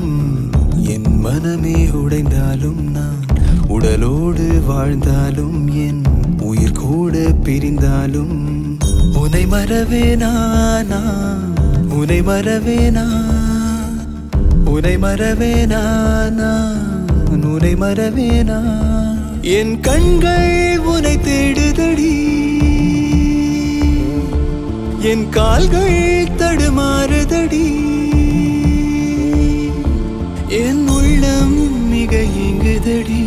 என் மனமே உடைந்தாலும் நான் உடலோடு வாழ்ந்தாலும் என் உயிர் கூட பிரிந்தாலும் உனை மறவேனா நான் உனை மறவேனா உனை மறவேனா நான் உனை மறவேனா என் கண்கள் உனை தேடுதடி என் கால்கள் தடுமாறுதடி என் உள்ளம் மிக இங்குதடி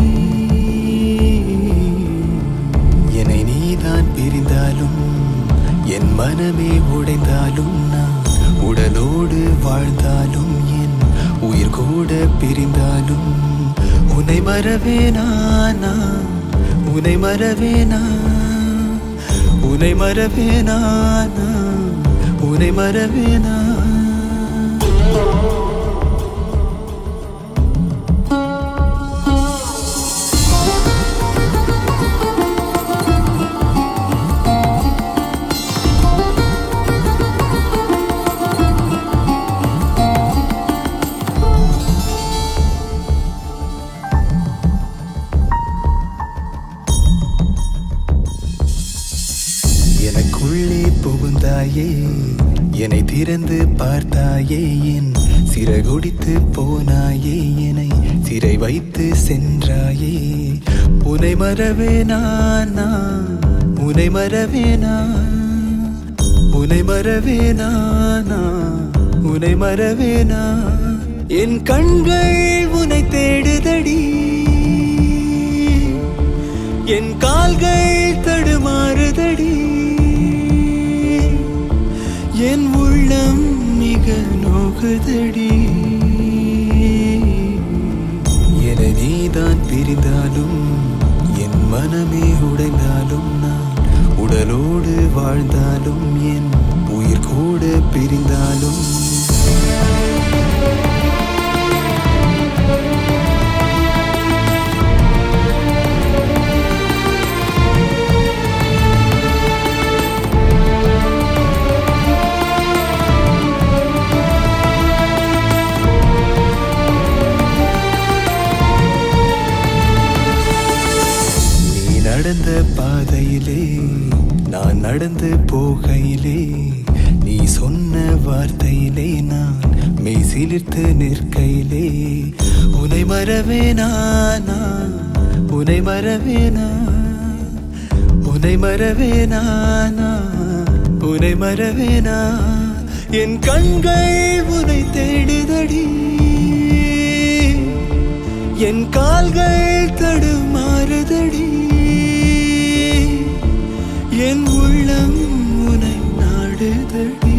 என்னை நீதான் பிரிந்தாலும் என் மனமே உடைந்தாலும் நான் உடலோடு வாழ்ந்தாலும் என் உயிர் கூட பிரிந்தாலும் உன்னை மறவேனா நான் உன்னை மறவேனா உன்னை மறவேனா நான் உன்னை மறவேனா எனக்குள்ளே புகுந்தாயே என்னை திறந்து பார்த்தாயே என் சிறகுடித்து போனாயே என்னை சிறை வைத்து சென்றாயே உனை மறவேனா நான் உனை மறவேனா உனை மறவேனா நான் உனை மறவேனா என் கண்கள் உனை தேடுதடி என் கால்கள் தடுமாறுதடி என் உள்ளம் மிக நோகுதடி என நீதான் பிரிந்தாலும் என் மனமே உடைந்தாலும் நான் உடலோடு வாழ்ந்தாலும் என் உயிர் கூட பிரிந்தாலும் நீ நடந்த பாதையிலே நான் நடந்து போகையிலே நீ சொன்ன வார்த்தையிலே நான் மெய் சிலிர்த்து நிற்கையிலே உனை மறவேனா நான் உனை மறவேனா உனை மறவேனா நான் உனை மறவேனா என் கண்கள் உனை தேடுதடி என் கால்கள் தடுமாறுதடி என் உள்ளம் உனை நாடுதடி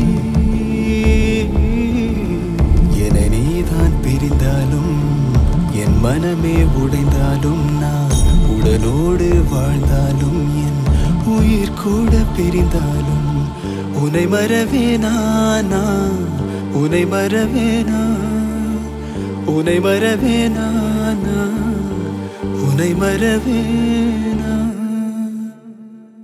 என நீதான் பிரிந்தாலும் என் மனமே உடைந்தாலும் நான் உடலோடு வாழ்ந்தாலும் என் உயிர் கூட பிரிந்தாலும் உனை மறவேனா நான் உனை மறவேனா உனை மறவேனா நான் உனை மறவேனா